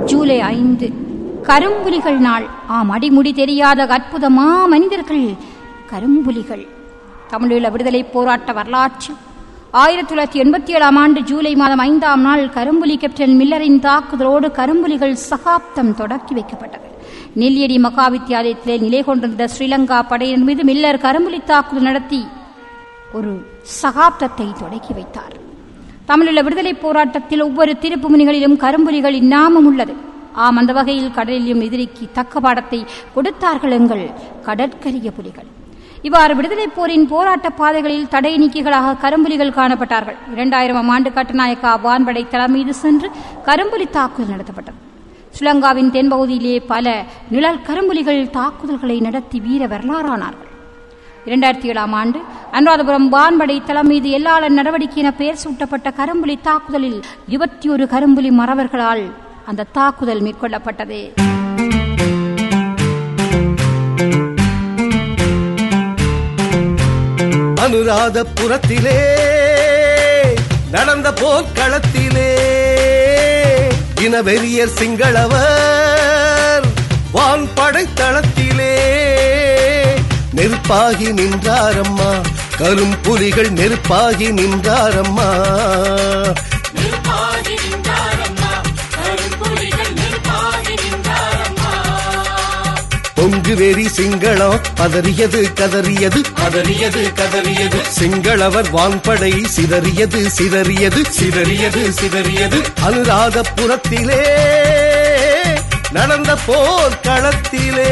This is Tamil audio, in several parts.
ஜூலை ஐந்து கரும்புலிகள் நாள் ஆம் அடிமுடி தெரியாத அற்புதமா மனிதர்கள் கரும்புலிகள் தமிழீழ விடுதலை போராட்ட வரலாற்று ஆயிரத்தி தொள்ளாயிரத்தி எண்பத்தி ஏழாம் ஆண்டு ஜூலை மாதம் ஐந்தாம் நாள் கரும்புலி கேப்டன் மில்லரின் தாக்குதலோடு கரும்புலிகள் சகாப்தம் தொடக்கி வைக்கப்பட்டது நெல்லியடி மகா வித்தியாலயத்திலே நிலை கொண்டிருந்த ஸ்ரீலங்கா படையினர் மீது மில்லர் கரும்புலி தாக்குதல் நடத்தி ஒரு சகாப்தத்தை தொடக்கி வைத்தார் தமிழீழ விடுதலை போராட்டத்தில் ஒவ்வொரு திருப்பு முனிகளிலும் கரும்புலிகளின் நாமம் உள்ளது ஆம் அந்த வகையில் கடலிலும் எதிரிக்கு தக்க பாடத்தை கொடுத்தார்கள் எங்கள் கடற்கரிய புலிகள் இவ்வாறு விடுதலை போரின் போராட்ட பாதைகளில் தடை நீக்கிகளாக கரும்புலிகள் காணப்பட்டார்கள் இரண்டாயிரம் ஆண்டு கட்டுநாயக்கா வான்படை தலைமீது சென்று கரும்புலி தாக்குதல் நடத்தப்பட்டது ஸ்ரீலங்காவின் தென்பகுதியிலே பல நிழல் கரும்புலிகள் தாக்குதல்களை நடத்தி வீர வரலாறானார்கள் இரண்டாயிரத்தி ஏழாம் ஆண்டு அனுராதபுரம் வான்படை தலைமீது எல்லாளன் நடவடிக்கை என பெயர் சூட்டப்பட்ட கரும்புலி தாக்குதலில் இருபத்தி ஒரு கரும்புலி மறவர்களால் அந்த தாக்குதல் மேற்கொள்ளப்பட்டது அனுராதபுரத்திலே நடந்த போர்க்களத்திலே இனவெறியர் சிங்களவர் வான் படைத்தளத்திலே நெருப்பாகி நின்றாரம்மா கரும் புலிகள் நெருப்பாகி நின்றாரம்மா நிற்பாகி நின்றாரம்மா கரும்புலிகள் நிற்பாகி நின்றாரம்மா பொங்கு வெறி சிங்களம் பதறியது கதறியது கதறியது கதறியது சிங்களவர் வான்படை சிதறியது சிதறியது சிதறியது சிதறியது அனுராதபுரத்திலே நடந்த போர்க்களத்திலே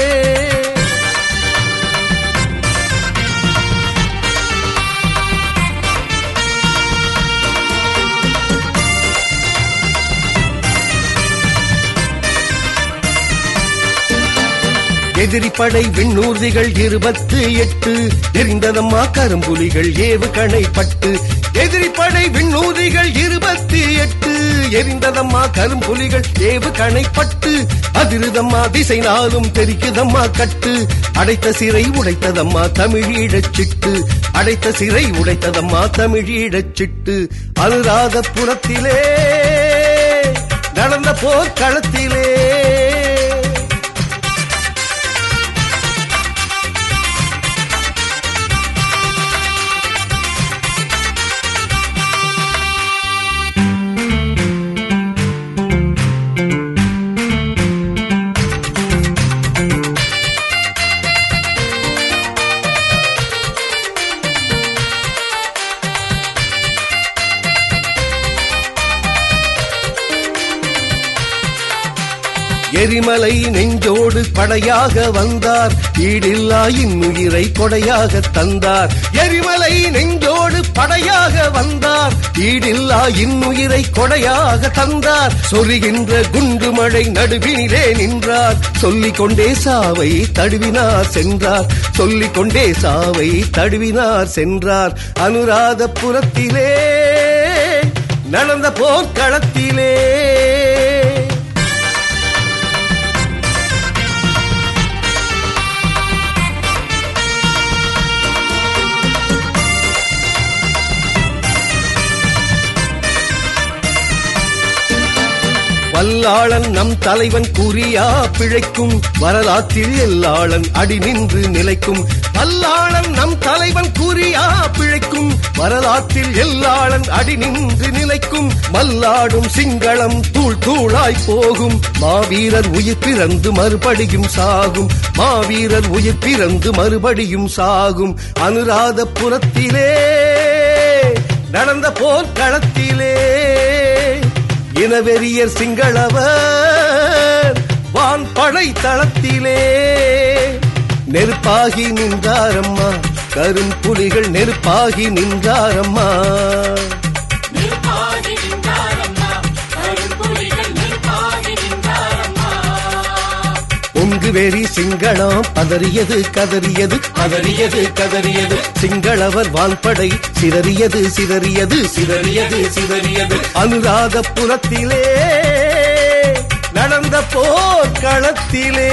எதிரி படை விண்ணூர்திகள் இருபத்து எட்டு எரிந்ததம்மா கரும்புலிகள் ஏவுகணை பட்டு எதிரி படை விண்ணூர்திகள் இருபத்தி எட்டு எரிந்ததம்மா கரும்புலிகள் ஏவுகணை பட்டு அதிருதம்மா திசை நாளும் தெரிக்குதம்மா கட்டு அடைத்த சிறை உடைத்ததம்மா தமிழீழச் சிட்டு அடைத்த சிறை உடைத்ததம்மா தமிழீழச் சிட்டு அனுராதபுரத்திலே நடந்த போர்க்களத்திலே எரிமலை நெஞ்சோடு படையாக வந்தார் ஈடில்லா இன்னுயிரை கொடையாக தந்தார் எரிமலை நெஞ்சோடு படையாக வந்தார் ஈடில்லா இன்னுயிரை கொடையாக தந்தார் சொரிகின்ற குண்டு மழை நடுவினிலே நின்றார் சொல்லிக் கொண்டே சாவை தடுவினார் சென்றார் சொல்லிக் கொண்டே சாவை தடுவினார் சென்றார் அனுராதபுரத்திலே நடந்த போர்க்களத்திலே வல்லாளன் நம் தலைவன் குறியா பிழைக்கும் வரலாற்றில் எல்லாளன் அடி நின்று நிலைக்கும் வல்லாளன் நம் தலைவன் குறியா பிழைக்கும் வரலாற்றில் எல்லாளன் அடி நின்று நிலைக்கும் மல்லாடும் சிங்களம் தூள் தூளாய் போகும் மாவீரர் உயிர் பிறந்து மறுபடியும் சாகும் மாவீரர் உயிர் பிறந்து மறுபடியும் சாகும் அனுராதபுரத்திலே நடந்த போர்க்களத்திலே இனவெறியர் சிங்களவர் வான் படை தளத்திலே நெருப்பாகி நின்றாரம்மா கரும் புலிகள் நெருப்பாகி நின்றாரம்மா நிற்பாகி நின்றாரம்மா கரும்புலிகள் நிற்பாகி நின்றாரம்மா பொங்கு வெறி சிங்களம் பதறியது கதறியது கதறியது கதறியது சிங்களவர் வான்படை சிதறியது சிதறியது சிதறியது சிதறியது அனுராதபுரத்திலே நடந்த போர்க்களத்திலே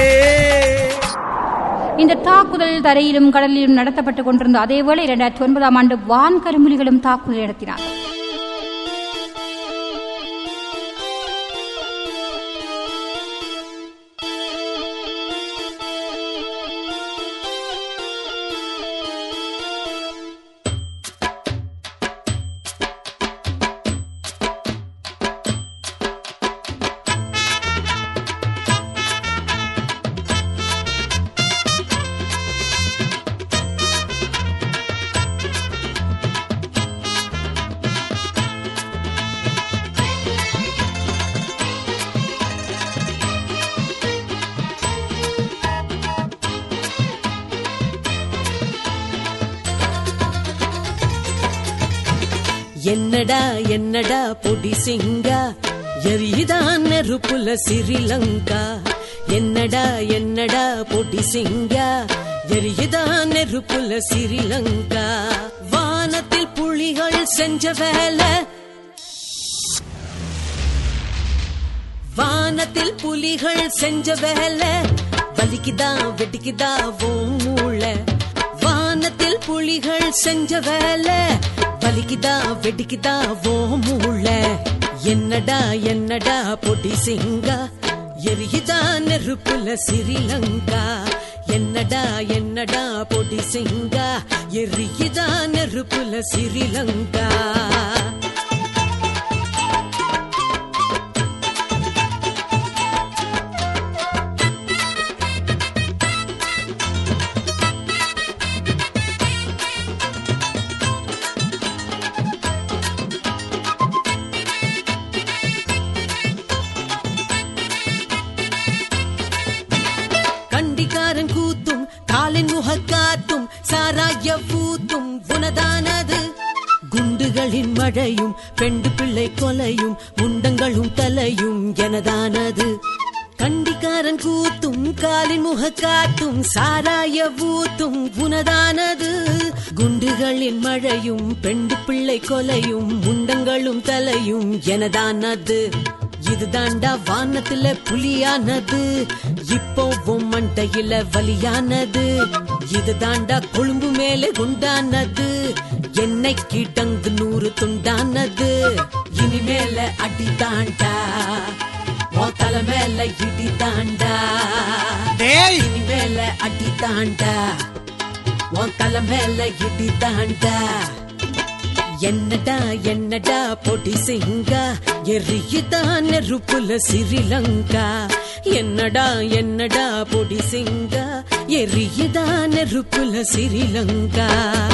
இந்த தாக்குதல் தரையிலும் கடலிலும் நடத்தப்பட்டுக் கொண்டிருந்த அதேவேளை இரண்டாயிரத்தி ஒன்பதாம் ஆண்டு வான் கரும்புலிகளும் தாக்குதல் நடத்தினார் என்னடா என்னடா பொடி சிங்கா எரியுதான் நெருப்புல சிறிலங்கா என்னடா என்னடா பொடி சிங்கா எரியுதான் நெருப்புல சிறிலங்கா வானத்தில் புலிகள் செஞ்ச வேலை வானத்தில் புலிகள் செஞ்ச வேலை வலிக்குதா வெட்டிக்குதா ஓ மூளை வானத்தில் புலிகள் செஞ்ச வேலை வலிக்குதா வெட்டிக்குதா ஓ மூளை என்னடா என்னடா பொடி சிங்கா எரியுதா நெருப்புல சிறிலங்கா என்னடா என்னடா பொடி சிங்கா எரியுதா நெருப்புல சிறிலங்கா கண்டிக்காரன் கூத்தும் காலின் முகக்காத்தும் சாராய பூத்தும் உனதானது குண்டுகளின் மழையும் பெண்டு பிள்ளை கொலையும் முண்டங்களும் தலையும் எனதானது கண்டிக்காரன் கூத்தும் காலின் முகக்காத்தும் சாராய பூத்தும் உனதானது குண்டுகளின் மழையும் பெண்டு பிள்ளை கொலையும் முண்டங்களும் தலையும் எனதானது இதுதாண்டா வானத்துல புலியானது இப்போ உன் மண்டையில வலியானது இதுதாண்டா கொழும்பு மேலே குண்டானது என்னைக்கு டங்கு நூறு துண்டானது இனிமேல அடி தாண்டா உன் தலை மேல இடி தாண்டா டேய் இனிமேல அடி தாண்டா உன் தலை மேல இடி தாண்டா என்னடா என்னடா பொடி சிங்கா எரியுதான் நெருப்புல சிறிலங்கா என்னடா என்னடா பொடி சிங்கா எரியுதான் நெருப்புல சிறிலங்கா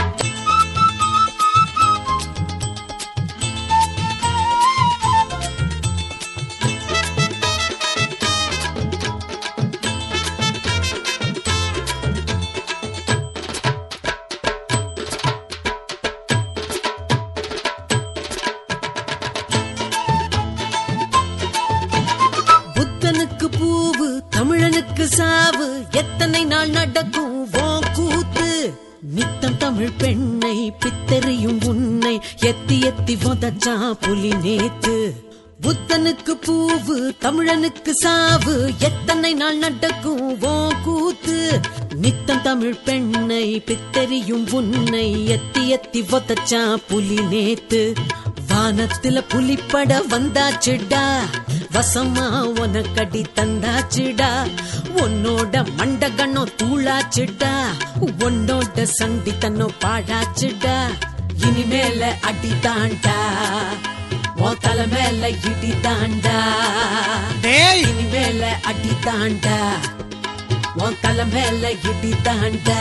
புத்தனுக்கு பூவு தமிழனுக்கு சாவு எத்தனை நாள் நடக்கும் ஓ கூத்து நித்தம் தமிழ் பெண்ணை பித்தறியும் உன்னை எத்தி எத்தி உதச்சா புலி நேத்து புத்தனுக்கு பூவு தமிழனுக்கு சாவு எத்தனை நாள் நடக்கும் ஓ கூத்து நித்தம் தமிழ் பெண்ணை பித்தறியும் உன்னை எத்தி எத்தி உதச்சா புலி நேத்து வானத்துல புலிப்பட வந்தாச்சுடா வசமா உனக்கடி தந்தாச்சுடா உன்னோட மண்டகனோ தூளாச்சுடா உன்னோட சண்டி தன்னோ பாழாச்சுடா இனிமேல அடி தாண்டா உன் தலை மேல இடி தாண்டா டேய் இனிமேல அடி தாண்டா உன் தலை மேல இடி தாண்டா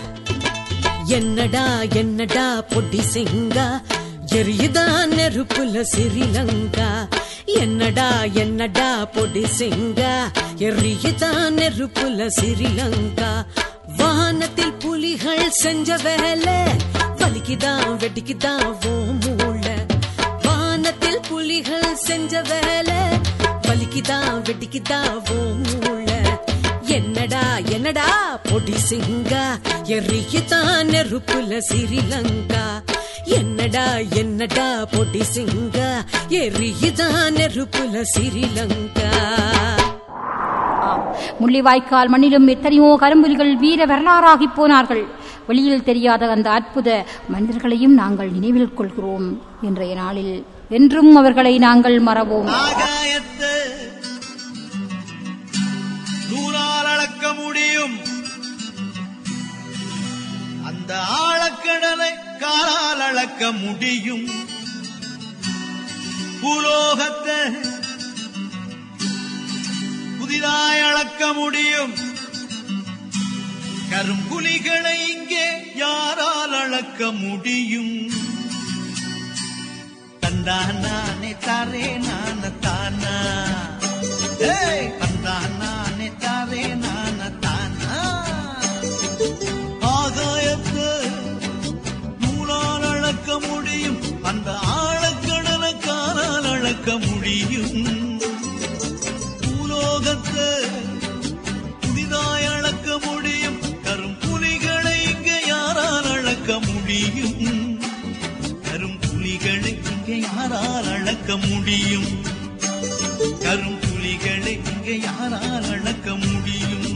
என்னடா என்னடா பொடி சிங்கா எரியுதான் நெருப்புல சிறிலங்கா என்னடா என்னடா பொடி சிங்கா எரியுதான் நெருப்புல சிறிலங்கா வானத்தில் புலிகள் செஞ்ச வேலை வலிக்குதான் வெடிக்குதான் ஓ மூளை வானத்தில் புலிகள் செஞ்ச வேலை வலிக்குதான் வெடிக்குதான் ஓ மூளை என்னடா என்னடா பொடி சிங்கா எரியுதான் நெருப்புல சிறிலங்கா என்னடா என்னடா பொடி சிங்கா எரியுதான் நெருப்புல சிறிலங்கா ஆம். முள்ளிவாய்க்கால் மண்ணிலும் எத்தனையோ கரும்புலிகள் வீர வரலாறாகி போனார்கள் வெளியில் தெரியாத அந்த அற்புத மனிதர்களையும் நாங்கள் நினைவில் கொள்கிறோம் இன்றைய நாளில் என்றும் அவர்களை நாங்கள் மறவோம் ஆகாயத்தை நூறால் அளக்க முடியும் அந்த ஆழக்கடலை காலால் அளக்க முடியும் பூலோகத்தை புதிதாய் அளக்க முடியும் கரும்புலிகளை இங்கே யாரால் அளக்க முடியும் தந்தானே தாரே நான தானா ஏய், தந்தானே தாரே நான தானா ஆகாயத்தை நூலால் அளக்க முடியும் அந்த ஆழ முடியும் கரும்புலிகளை இங்கே யாரால் அளக்க முடியும்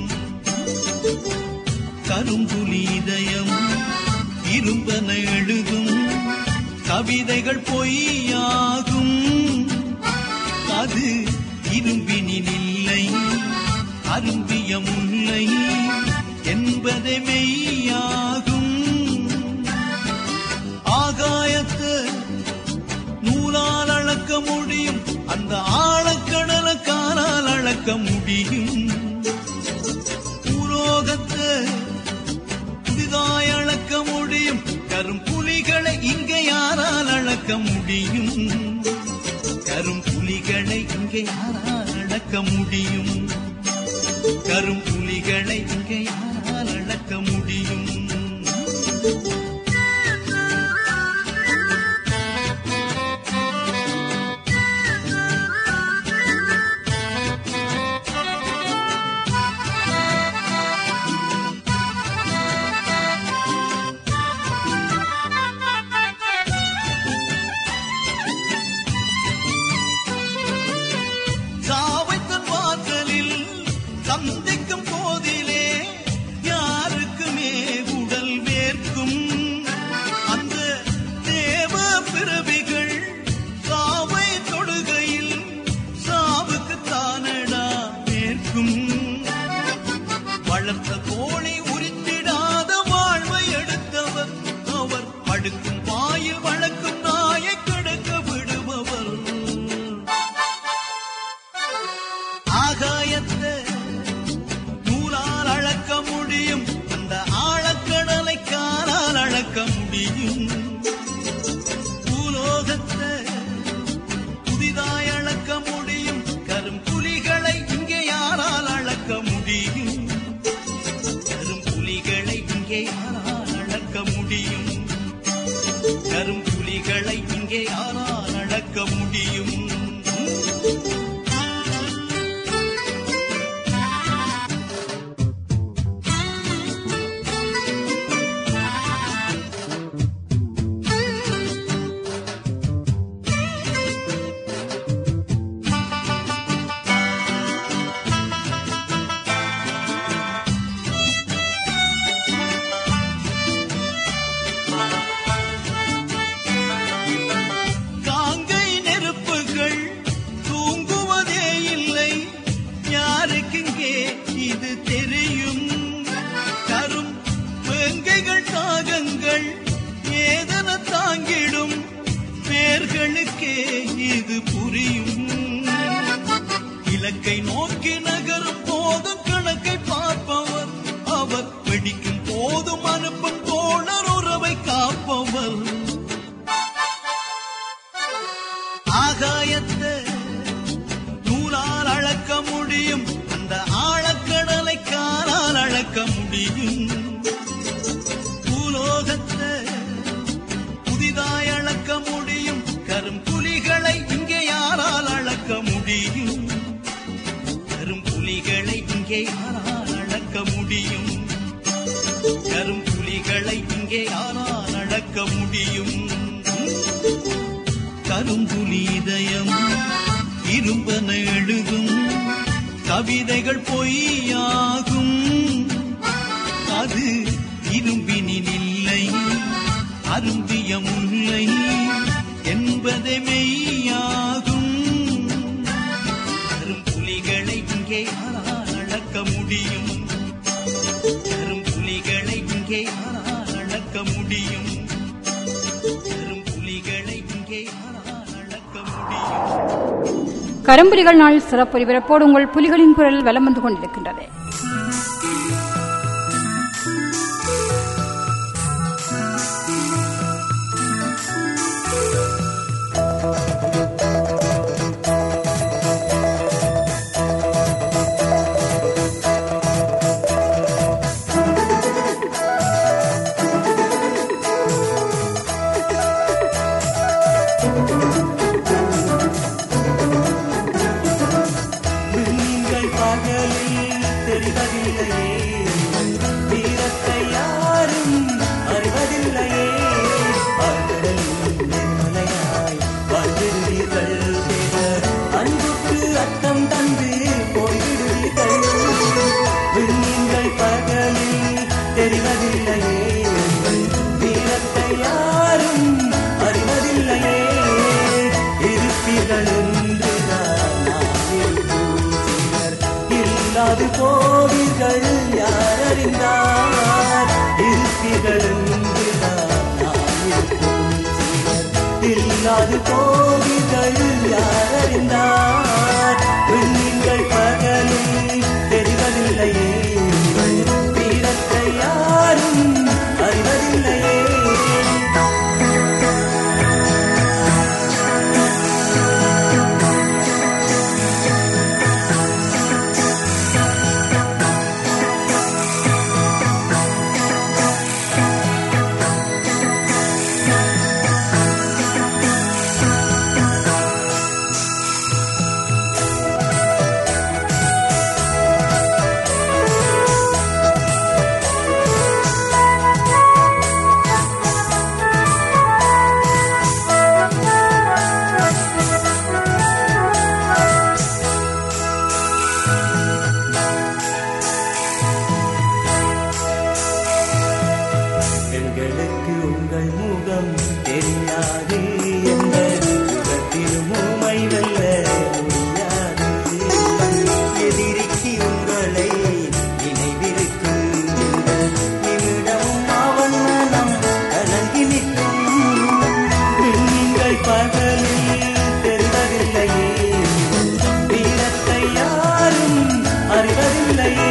கரும்புலி இதயம் இரும்பன எழுதும் கவிதைகள் பொய்யாகும் அது இரும்பினில் இல்லை அரும்பிய முல்லை என்பதை மெய்யாகும் ஆகாயத்து நூலால் அளக்க முடியும் அந்த ஆழக்கடல காலால் அளக்க முடியும் உலோகத்தை புதிதாய் அளக்க முடியும் கரும்புலிகளை இங்கே யாரால் அளக்க முடியும் கரும்புலிகளை இங்கே யாரால் அளக்க முடியும் கரும்புலிகளை இங்கே யாரால் அளக்க முடியும் சாவைத்தன் வாசலில் சந்திக்கும் போதிலே யாருக்குமே உடல் வேர்க்கும் அந்த தேவ பிறவிகள் சாவை தொடுகையில் சாவுக்கு தானடா வேர்க்கும் வளர்த்த கோழி உரித்திடாத வாழ்வை எடுத்தவர் அவர் படுக்கும் வாயில் வளர்க்கும் நாயை கடக்க விடுபவர் ஆகாயத்தை நூலால் அளக்க முடியும் அந்த ஆழக்கடலை காலால் அளக்க முடியும் பூலோகத்தை புதிதாய் அளக்க முடியும் கரும்புலிகளை இங்கே யாரால் அளக்க முடியும் கரும்புலிகளை இங்கே யாரால் அளக்க முடியும் கரும்புலிகளை இங்கே யாரால் அளக்க முடியும் காங்கை நெருப்புகள் தூங்குவதே இல்லை யாருக்குங்கே இது தெரியும் கரும் வேங்கைகள் தாகங்கள் ஏதன தாங்கிடும் பேர்களுக்கே இது புரியும் இலக்கை நோக்கி நகரும் போதும் கணக்கை பார்ப்பவர் அவர் வெடிக்கும் போதும் அனுப்பும் தோழர் உறவை காப்பவர் ஆகாயத்தை நூலால் அளக்க முடியும் அந்த ஆழக்கடலை காலால் அளக்க முடியும் பூலோகத்தை புதிதாய் அளக்க முடியும் கரும்புலிகளை இங்கே யாரால் அளக்க முடியும் கரும்புலிகளை இங்கே யாரால் அளக்க முடியும் கரும்புலிகளை இங்கே யாரால் அளக்க முடியும் கரும்புலி இதயம் இரும்பன எழுதும் கவிதைகள் பொய்யாகும் அது இரும்பினில் இல்லை அரும்பிய முல்லை என்பதை மெய்யாகும் கரும்புலிகளை இங்கே யாரால் அளக்க முடியும் கரும்புலிகளை இங்கே யாரால் அளக்க முடியும் கரும்புலிகளை இங்கே யாரால் அளக்க முடியும் கரும்புலிகள் நாள் சிறப்பு ஒலிபரப்போடு உங்கள் புலிகளின் குரல் வலம் வந்து கொண்டிருக்கின்றது நீங்கள் பகலில் தெரிவதில்லையே வீரத்தை யாரும் அறிவதில்லையே ஆழ்கடலில் நெம்மலையாய் வாழ்ந்திருந்தீர்கள் அர்த்தம் தந்து போய்விடுவீர்கள் விண்மீன்கள் பகலில் தெரிவதில்லையே உங்கள் வீரத்தை யாரும் அறிவதில்லையே இருப்பீர்கள் என்றுதான் நான் இருக்கும் சிலர் இல்லாது போவீர்கள் யார் அறிந்தார் இருப்பீர்கள் என்றுதான் நான் இருக்கும் சிலர் இல்லாது போவீர்கள் யார் அறிந்தார் விண்மீன்கள் பகலில் தெரிவதில்லையே உங்கள் வீரத்தை யாரும் அறிவதில்லையே எங்களுக்கு உங்கள் முகம் தெரியாது எந்த யுகத்திலும் உமை வெல்ல முடியாது எதிரிக்கு உங்களை நினைவிருக்கு எந்த நிமிடமும் அவன் மனம் கலங்கி நிற்கும் விண்மீன்கள் பகலில் தெரிவதில்லையே வீரத்தை யாரும் அறிவதில்லையே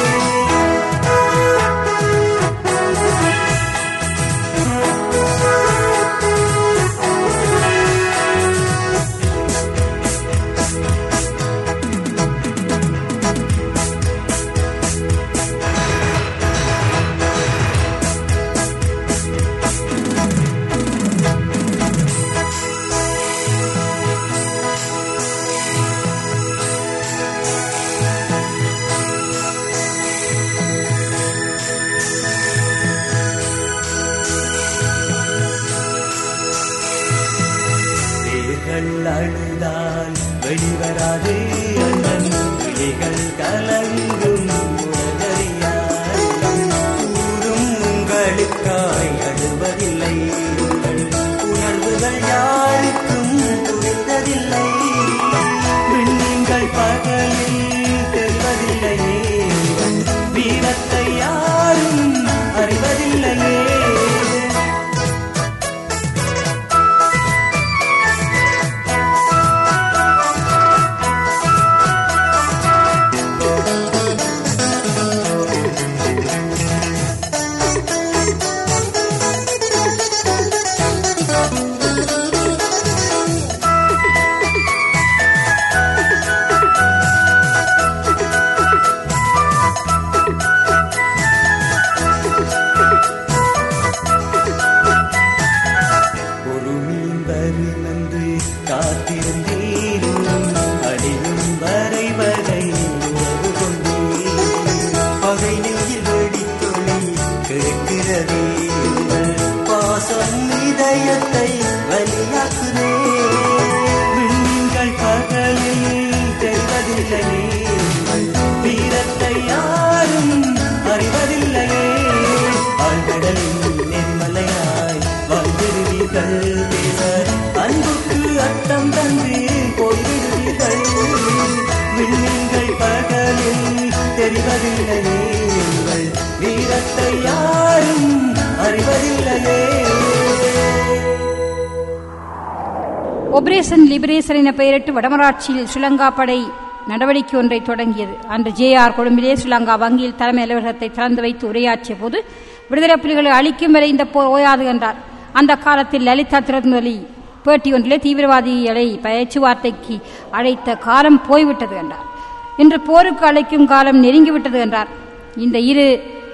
வேர்கள் அழுதால் வெளிவராது அண்ணன் விழிகள் கலங்கும் உலகறியாய் ஊரும் உங்களுக்காய் அழுவதில்லை உங்கள் உணர்வுகள் யாருக்கும் புரிந்ததில்லை விண்மீன்கள் பகலில் தெரிவதில்லையே உங்கள் வீரத்தை யாரும் அறிவதில்லையே ஒரு மீன் வரும் என்று காத்திருந்தீரும் அடியும் வரை வரை உறவு கொண்டீர் பகை நெஞ்சில் வெடித்தொளி கேட்கிறதே உங்கள் பாசம் இதயத்தை வலியாக்குதே விண்மீன்கள் பகலில் தெரிவதில்லையே உங்கள் வீரத்தை யாரும் அறிவதில்லையே ஆழ்கடலில் நெறிமலையாய் வாழ்ந்திருவீர்கள் தேவர் அன்புக்கு அர்த்தம் தந்து போய்விடுவீர்கள் விண்மீன்கள் பகலில் தெரிவதில்லையே உங்கள் வீரத்தை யாரும் அறிவதில்லையே ஒபரேசன் லிபரேசன் என பெயரிட்டு வடமராட்சியில் ஸ்ரீலங்கா படை நடவடிக்கை ஒன்றை தொடங்கியது அன்று ஜே ஆர் கொழும்பிலே ஸ்ரீலங்கா வங்கியில் தலைமை அலுவலகத்தை திறந்து வைத்து உரையாற்றிய போது விடுதலை புலிகளை அழிக்கும் வரை இந்த போர் ஓயாது என்றார் அந்த காலத்தில் லலிதா திறந்தொலி பேட்டி ஒன்றிலே தீவிரவாதிகளை பேச்சுவார்த்தைக்கு அழைத்த காலம் போய்விட்டது என்றார் இன்று போருக்கு அழைக்கும் காலம் நெருங்கிவிட்டது என்றார் இந்த இரு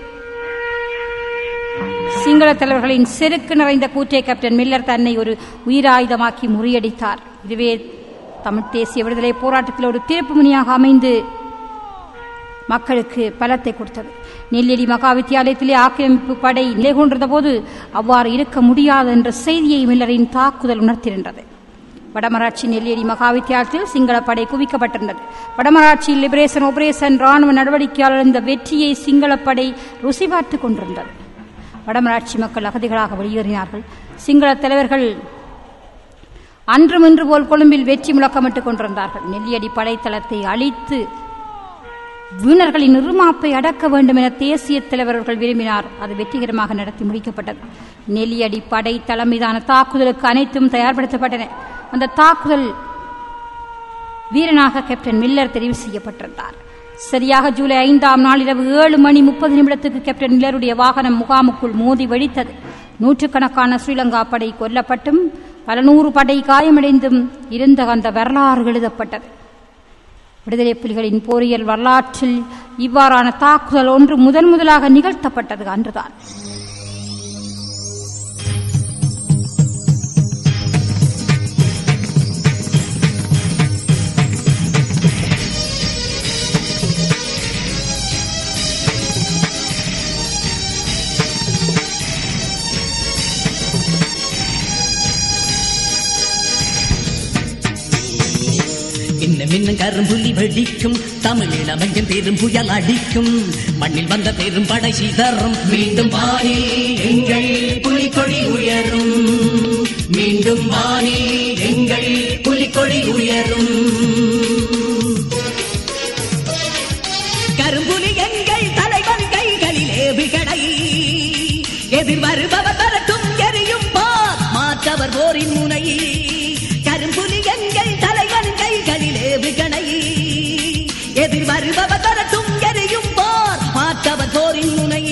சிங்கள தலைவர்களின் செருக்கு நிறைந்த கூற்றை கேப்டன் மில்லர் தன்னை ஒரு உயிராயுதமாக்கி முறியடித்தார் இதுவே தமிழ் தேசிய விடுதலை போராட்டத்தில் ஒரு திருப்பு முனியாக அமைந்து மக்களுக்கு பலத்தை கொடுத்தது நெல்லடி மகா வித்தியாலயத்திலே ஆக்கிரமிப்பு படை நிலை கொண்டிருந்த போது அவ்வாறு இருக்க முடியாது என்ற செய்தியை மில்லரின் தாக்குதல் உணர்த்திருந்தது வடமராட்சி நெல்லியடி மகாவித்தியாலயத்தில் சிங்கள படை குவிக்கப்பட்டிருந்தது வடமராட்சி லிபரேஷன் ஆபரேஷன் ராணுவ நடவடிக்கையாளர் இந்த வெற்றியை சிங்களப்படை ருசி பார்த்துக் கொண்டிருந்தது வடமராட்சி மக்கள் அகதிகளாக வெளியேறினார்கள் சிங்கள தலைவர்கள் அன்றும் இன்று போல் கொழும்பில் வெற்றி முழக்கமிட்டுக் கொண்டிருந்தார்கள் நெல்லியடி படைத்தளத்தை அழித்து வீணர்களின் இருமாப்பை அடக்க வேண்டும் என தேசிய தலைவர்கள் விரும்பினார் அது வெற்றிகரமாக நடத்தி முடிக்கப்பட்டது நெல்லியடி படை தளம் மீதான தாக்குதலுக்கு அனைத்தும் தயார்படுத்தப்பட்டன அந்த தாக்குதல் வீரனாக கேப்டன் மில்லர் தெரிவு செய்யப்பட்டிருந்தார் சரியாக ஜூலை ஐந்தாம் நாள் இரவு ஏழு மணி முப்பது நிமிடத்துக்கு கேப்டன் மில்லருடைய வாகனம் முகாமுக்குள் மோதி வெடித்தது நூற்றுக்கணக்கான ஸ்ரீலங்கா படை கொல்லப்பட்டும் பல நூறு படை காயமடைந்தும் இருந்த அந்த வரலாறு எழுதப்பட்டது விடுதலை புலிகளின் போரியல் வரலாற்றில் இவ்வாறான தாக்குதல் ஒன்று முதன் முதலாக நிகழ்த்தப்பட்டது அன்றுதான் இன்னும் இன்னும் கரும்புலி வெடிக்கும் தமிழினமையும் பெரும் புயல் அடிக்கும் மண்ணில் வந்த பெரும் படை சிதறும் மீண்டும் வானில் எங்கள் புலிக்கொடி உயரும் மீண்டும் வானில் எங்கள் புலிக்கொடி உயரும் கரும்புலி எங்கள் தலைவன் கைகளிலே விகடை எதிர் வருபவர் வரட்டும் எரியும் பார் மாற்றவர் போரின் முனை கரும்புலி எங்கள் தலைவன் கைகளிலே விகடை எதிர் வருபவர் வரட்டும் எரியும் பார் மாற்றவர் போரின் முனை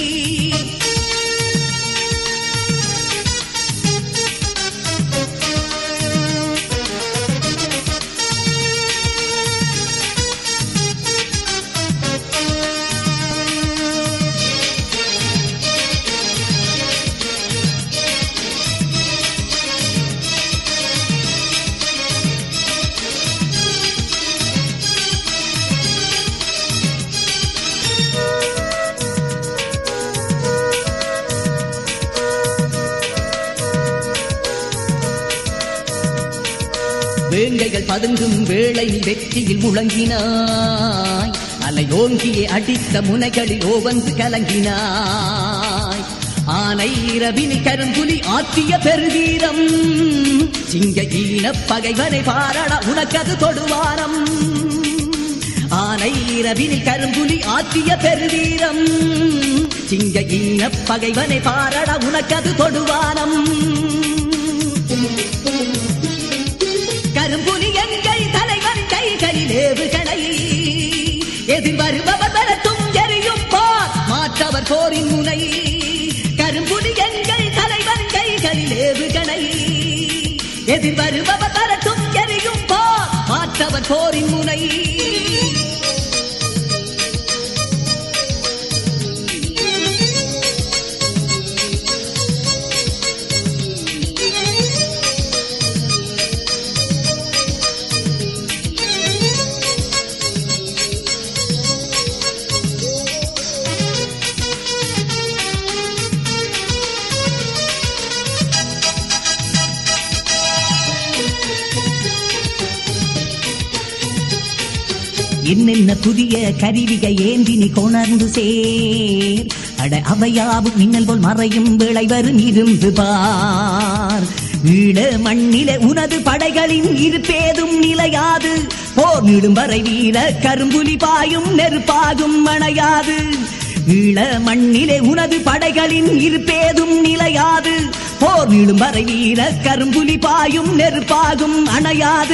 வேங்கைகள் பதுங்கும் வேளை நீ வெற்றியில் முழங்கினாய் அலையோங்கியே அடித்த முனைகளில் ஓவந்து கலங்கினாய் ஆனை இரவினில் கரும்புலி ஆற்றிய பெருவீரம் சிங்க ஈன பகைவனை பாரட உனக்கது தொடுவாரம் ஆனை இரவினில் கரும்புலி ஆற்றிய பெருவீரம் சிங்க ஈன பகைவனை பாரட உனக்கது தொடுவாரம் கரும்புலி எங்கள் தலைவன் கைகளில் ஏவுகணை எதிர் வருபவர் வரட்டும் எரியும் பார் மாற்றவர் போரின் முனை கரும்புலி எங்கள் தலைவன் கைகளில் ஏவுகணை எதிர் வருபவர் வரட்டும் எரியும் பார் மாற்றவர் போரின் முனை என்னென்ன புதிய கருவிக ஏந்தி நீ கொணர்ந்து சேர் அட அவையாவும் மின்னல் போல் மறையும் வேளை வரும் இருந்து பார் ஈழ மண்ணிலே உனது படைகளின் இருப்பேதும் நிலையாது போர் நீடும் வரை வீர கரும்புலி பாயும் நெருப்பாகும் அணையாது ஈழ மண்ணிலே உனது படைகளின் இருப்பேதும் நிலையாது போர் நீடும் வரை வீர கரும்புலி பாயும் நெருப்பாகும் அணையாது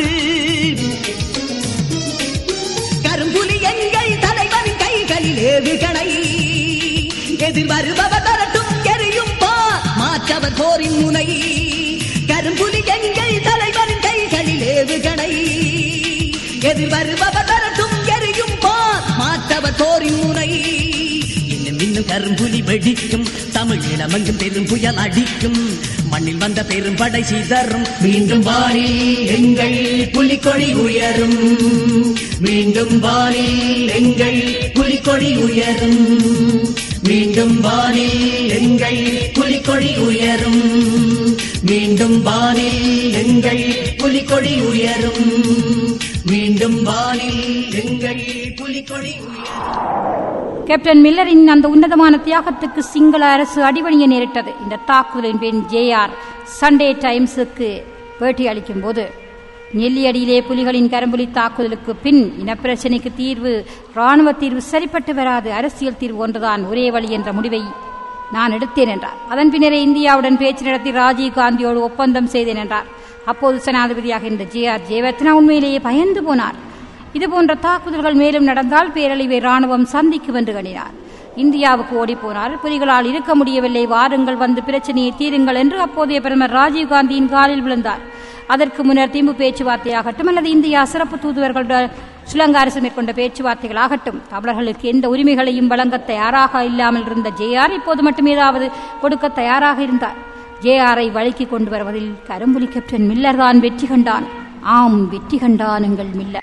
கரும்புலி எங்கள் தலைவன் கைகளில் ஏவுகணை எதிர் வருபவர் வரட்டும் எரியும் பார் மாற்றவர் போரின் முனை கரும்புலி எங்கள் தலைவன் கைகளில் ஏவுகணை எதிர் வருபவர் வரட்டும் எரியும் பார் மாற்றவர் போரின் முனை இன்னும் இன்னும் கரும்புலி வெடிக்கும் தமிழ் இளமங்கும் பெரும் புயல் அடிக்கும் மண்ணில் வந்த பெரும் படை சிதறும் மீண்டும் வானில் எங்கள் புலிக்கொடி உயரும் மீண்டும் வானில் எங்கள் புலிக்கொடி உயரும் மீண்டும் வானில் எங்கள் புலிக்கொடி உயரும் மீண்டும் வானில் எங்கள் புலிக்கொடி உயரும் மீண்டும் வானில் எங்கள் புலிக்கொடி உயரும் கேப்டன் மில்லரின் அந்த உன்னதமான தியாகத்துக்கு சிங்கள அரசு அடிபணிய நேரிட்டது இந்த தாக்குதலின் பின் ஜேஆர் சண்டே டைம்ஸுக்கு பேட்டி அளிக்கும் போது நெல்லியடியிலே புலிகளின் கரும்புலி தாக்குதலுக்கு பின் இனப்பிரச்சினைக்கு தீர்வு ராணுவ தீர்வு சரிப்பட்டு வராது அரசியல் தீர்வு ஒன்றுதான் ஒரே வழி என்ற முடிவை நான் எடுத்தேன் என்றார் அதன் பின்னரே இந்தியாவுடன் பேச்சு நடத்தி ராஜீவ் காந்தியோடு ஒப்பந்தம் செய்தேன் என்றார் அப்போது ஜனாதிபதியாக இருந்த ஜே ஆர் ஜெயவர்த்தனா உண்மையிலேயே பயந்து போனார் இதுபோன்ற தாக்குதல்கள் மேலும் நடந்தால் பேரழிவை ராணுவம் சந்திக்கும் என்று கணினார் இந்தியாவுக்கு ஓடிப்போனார் புலிகளால் இருக்க முடியவில்லை வாருங்கள் வந்து பிரச்சனையை தீருங்கள் என்று அப்போதைய பிரதமர் ராஜீவ்காந்தியின் காலில் விழுந்தார் அதற்கு முன்னர் திம்பு பேச்சுவார்த்தையாகட்டும் அல்லது இந்தியா சிறப்பு தூதுவர்களுடன் ஸ்ரீலங்கா அரசு மேற்கொண்ட பேச்சுவார்த்தைகளாகட்டும் தமிழர்களுக்கு எந்த உரிமைகளையும் வழங்க தயாராக இல்லாமல் இருந்த ஜேஆர் இப்போது மட்டும் ஏதாவது கொடுக்க தயாராக இருந்தார் ஜேஆரை வழிக்கு கொண்டு வருவதில் கரும்புலி கேப்டன் மில்லர் தான் வெற்றி கண்டான் ஆம் வெற்றி கண்டான் எங்கள் மில்லர்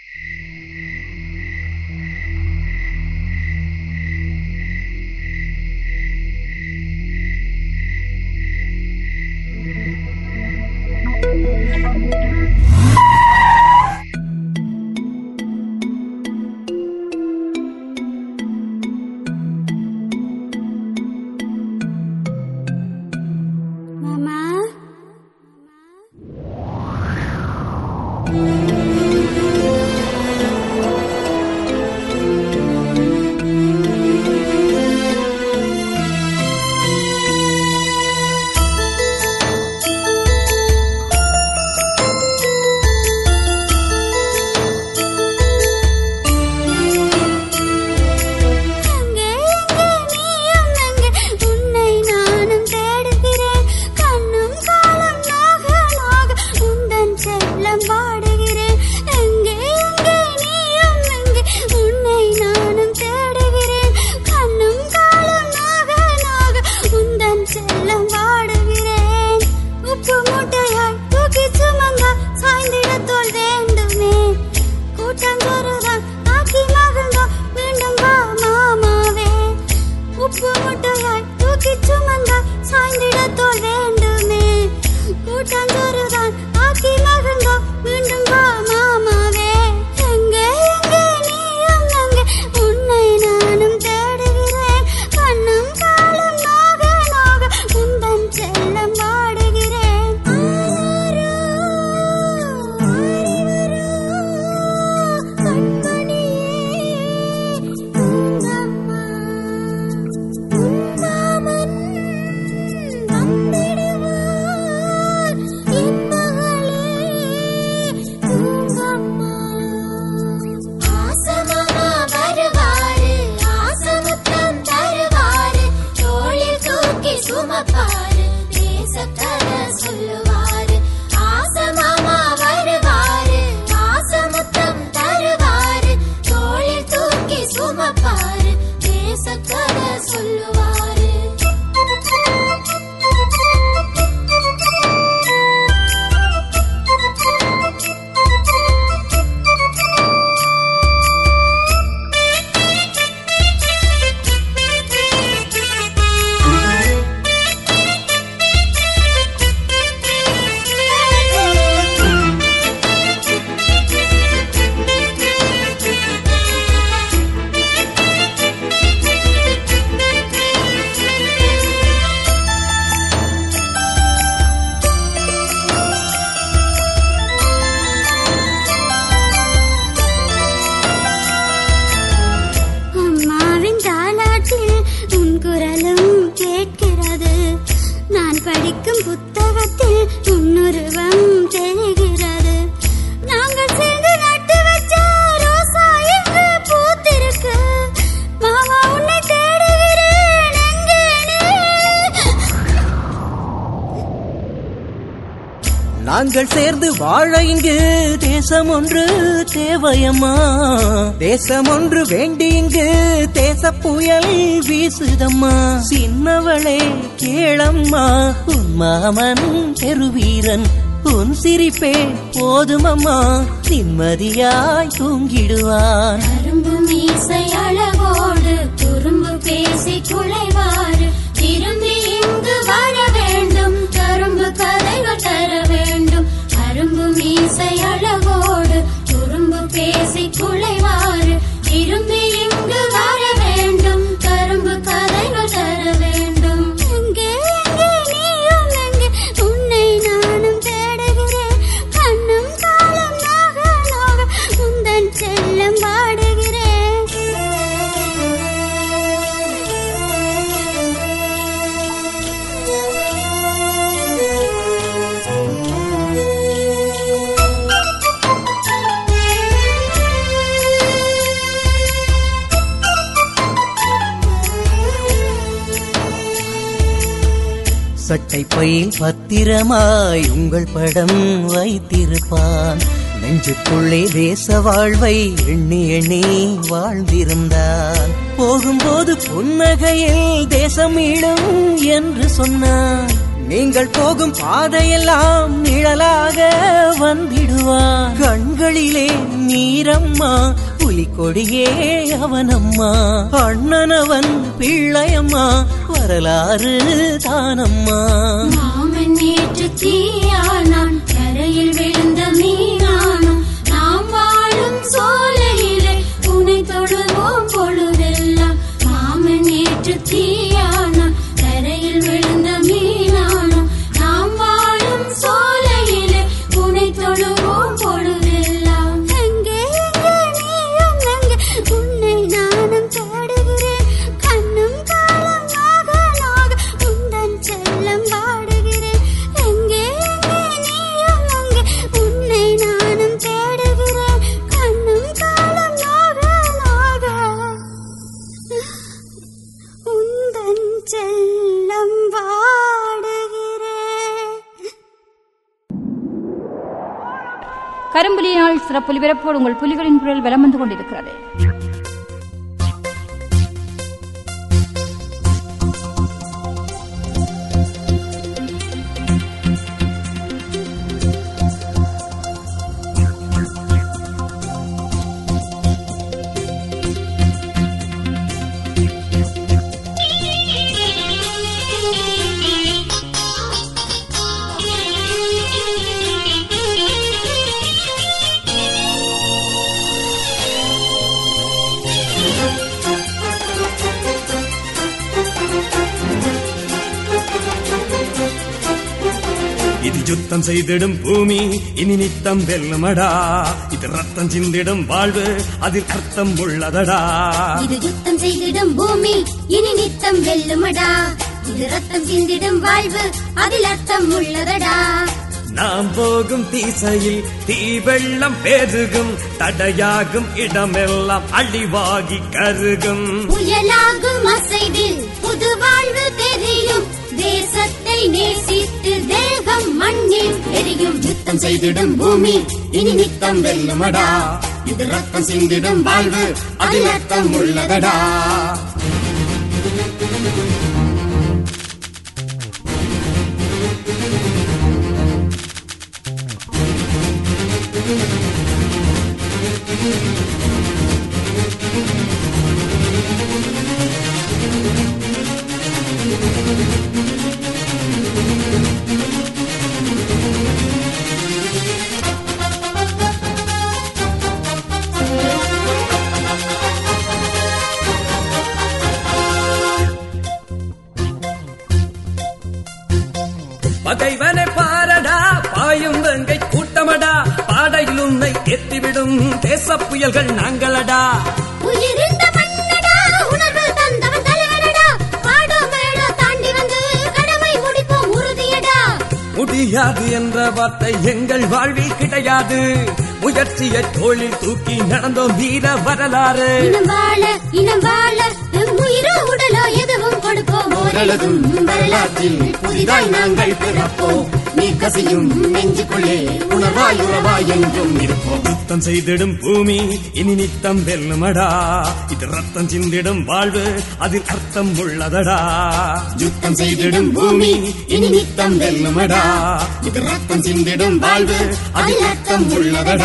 மாமா எங்கே எங்கே நீயும் எங்கே உன்னை நானும் தேடுகிறேன் கண்ணும் காலம் நாக நாக உந்தன் செல்லம் பாடுகிறேன் எங்கே எங்கே நீயும் எங்கே உன்னை நானும் தேடுகிறேன் கண்ணும் காலம் நாக நாக உந்தன் செல்லம் பாடுகிறேன் உப்பு மூட்டையாய் தூக்கி சுமந்தா சாய்ந்திட தோல் வேண்டுமே கூட்டங்கொருதான் ஆக்கி மகிழ்ந்தா மீண்டும் வா மாமாவே உப்பு முட்டையாய் தூக்கி சுமந்தா சாய்ந்திட தோல் வேண்டுமே கூட்டங்கொருதான் ஆக்கி மகிழ்ந்தா மீண்டும் வா மாமாவே எங்கே எங்கே நீயும் எங்கே உன்னை நானும் தேடுகிறேன் கண்ணும் காலும் நாக நாக உந்தன் செல்லம் பாடுகிறேன் ஆராரோ, ஆரிவரோ, கண்மணியே, உங்கம்மா, உன்னாமன் வந்திடுவார், என் மகளே, உங்கம்மா. ஆசமாமா வருவாரு ஆசமுத்தம் தருவாரு தோளில் தூக்கி சுமப்பாரு தேசக்கதை சொல்லுவாரு ஆசமாமா வருவாரு ஆசமுத்தம் தருவாரு தோளில் தூக்கி சுமப்பாரு தேசக்கதை சொல்லுவாரு அம்மாவின் தாலாட்டில் உன் குரலும் கேட்கிறது நான் படிக்கும் புத்தகத்தில் உன்னுருவம் தெரிகிறது நாங்கள் சேர்ந்து நட்டு வச்ச ரோசா எங்கு பூத்திருக்கு மாமா உன்னை தேடுகிறேன் எங்கே நீ நாங்கள் சேர்ந்து வாழ இங்கு தேசம் ஒன்று தேவையம்மா தேசம் ஒன்று வேண்டி இங்கு தேச புயல் வீசுதம்மா சின்னவளே கேளம்மா உன் மாமன் பெருவீரன் உன் சிரிப்பே போதுமம்மா நிம்மதியாய் தூங்கிடுவான் கரும்பு மீசை அழகோடு குறும்பு பேசி குலைவாரு திரும்பி இங்கு வர வேண்டும் கரும்பு மீசை அழகோடு குறும்பு பேசி குலைவாறு திரும்பி இங்கு வர வேண்டும் கரும்பு கதைகள் தர வேண்டும் எங்கே எங்கே நீயும் எங்கே உன்னை நானும் தேடுகிறேன் கண்ணும் காலம் நாக நாக உந்தன் செல்லம் சட்டை பையில் பத்திரமாய் உங்கள் படம் வைத்திருப்பான் நெஞ்சுக்குள்ளே தேச வாழ்வை எண்ணி எண்ணி வாழ்ந்திருந்தான் போகும்போது புன்னகையில் தேசம் மீளும் என்று சொன்னான் நீங்கள் போகும் பாதையெல்லாம் நிழலாக வந்திடுவான் கண்களிலே நீரம்மா புலிக்கொடியே அவனம்மா அண்ணனவன் பிள்ளையம்மா வரலாறு தானம்மா மாமன் நேற்று தீயானான் கரையில் விழுந்த மீனானான் நாம் வாழும் சோலையிலே உனை தொழுவோம் பொழுதெல்லாம் மாமன் நேற்று தீயானான் கரையில் விழுந்த மீனானான் நாம் வாழும் சோலையிலே உனை தொழுவோம் பொழுதெல்லாம் எங்கே எங்கே நீயும் எங்கே உன்னை நானும் தேடுகிறேன் கண்ணும் காலம் நாக நாக உந்தன் செல்லம் வாடுகிறேன் எங்கே எங்கே நீயும் எங்கே உன்னை நானும் தேடுகிறேன் கண்ணும் காலம் நாக நாக உந்தன் செல்லம் வாடுகிறேன் கரும்புலியினால் சிறப்பு ஒலிபரப்போடு உங்கள் புலிகளின் குரல் வலம் வந்து கொண்டிருக்கிறது இது யுத்தம் செய்திடும் பூமி இனி நித்தம் வெல்லுமடா இது ரத்தம் சிந்திடும் வாழ்வு அதில் அர்த்தம் உள்ளதடா இது யுத்தம் செய்திடும் பூமி இனி நித்தம் வெல்லுமடா இது ரத்தம் சிந்திடும் வாழ்வு அதில் அர்த்தம் உள்ளதடா நாம் போகும் திசையில் தீ வெள்ளம் பெருகும் தடையாகும் இடமெல்லாம் அழிவாகி கருகும் புயலாகும் அசைவில் புது வாழ்வு தெரியும் தேசத்தை நேசித்து தேகம் மண்ணில் எரியும் யுத்தம் செய்திடும் பூமி இனி நித்தம் வெல்லுமடா இது ரத்தம் சிந்திடும் வாழ்வு அதில் அர்த்தம் உள்ளதடா பகைவனை பாரடா பாயும் வெங்கை கூட்டமடா பாடையில் உன்னை எத்திவிடும் தேச புயல்கள் நாங்களடா உயிரிந்த மன்னடா உணர்வு தந்தவன் தலைவனடா காடோ மேடோ தாண்டி வந்து கடமை முடிப்போம் உறுதியடா முடியாது என்ற வார்த்தை எங்கள் வாழ்வில் கிடையாது முயற்சியை தோளில் தூக்கி நடந்தோம் வீர வரலாறு இனம் வாழ இனம் வாழ எம் உயிரோ உடலோ எதுவும் கொடுப்போம் ஓரெழுதும் வரலாற்றில் புதிதாய் நாங்கள் பிறப்போம் நீர் கசியும் நெஞ்சுக்குள்ளே உணர்வாய் உறவாய் என்றும் இருப்போம் யுத்தம் செய்திடும் பூமி இனி நித்தம் வெல்லுமடா இது ரத்தம் சிந்திடும் வாழ்வு அதில் அர்த்தம் உள்ளதடா யுத்தம் செய்திடும் பூமி இனி நித்தம் வெல்லுமடா இது ரத்தம் சிந்திடும் வாழ்வு அதில் அர்த்தம் உள்ளதடா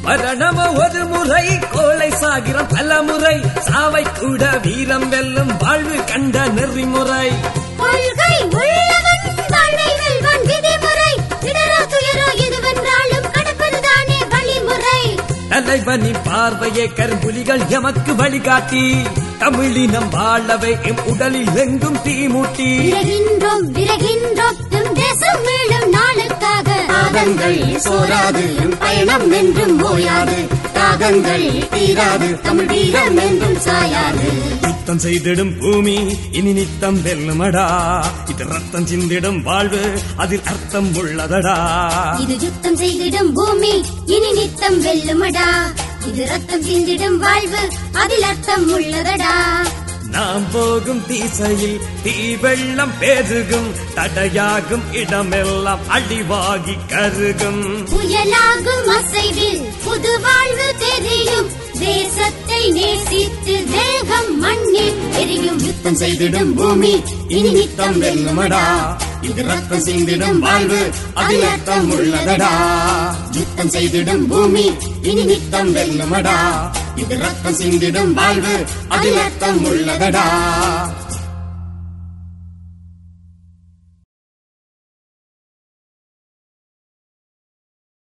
மரணமோ ஒரு முறை கோளை சாகிரம் பல முறை சாவை கூட வீரம் வெல்லும் வாழ்வு கண்ட நெறிமுறை கொள்கை உள்ளவன் வாழ்வை வெல்வான் விதிமுறை இடரோ துயரோ எதுவென்றாலும் கடப்பதுதானே வழிமுறை தலைவனின் பார்வையே கரும்புலிகள் எமக்கு வழிகாட்டி தமிழினம் வாழவே எம் உடலில் எங்கும் தீமூட்டி விரகின்றோம் விரகின்றோம் நம் தேசம் மீளும் நாளுக்காக பாதங்கள் சோராது என் பயணம் என்றும் ஓயாது தாகங்கள் தீராது தமிழ் வீரம் என்றும் சாயாது யுத்தம் செய்திடும் பூமி இனி நித்தம் வெல்லுமடா இது ரத்தம் சிந்திடும் வாழ்வு அதில் அர்த்தம் உள்ளதடா இது யுத்தம் செய்திடும் பூமி இனி நித்தம் வெல்லுமடா இது ரத்தம் சிந்திடும் வாழ்வு அதில் அர்த்தம் உள்ளதடா நாம் போகும் திசையில் தீ வெள்ளம் பெருகும் தடையாகும் இடமெல்லாம் அடிவாகி கருகும் புயலாகும் அசைவில் புது வாழ்வு தெரியும் தேசத்தை நேசித்து தேகம் மண்ணில் எரியும் யுத்தம் செய்திடும் பூமி இனி நித்தம் வெல்லுமடா இது ரத்தம் சிந்திடும் வாழ்வு அதில் அர்த்தம் உள்ளதடா யுத்தம் செய்திடும் பூமி இனி நித்தம் வெல்லுமடா இது ரத்தம் சிந்திடும் வாழ்வு அதில் அர்த்தம் உள்ளதடா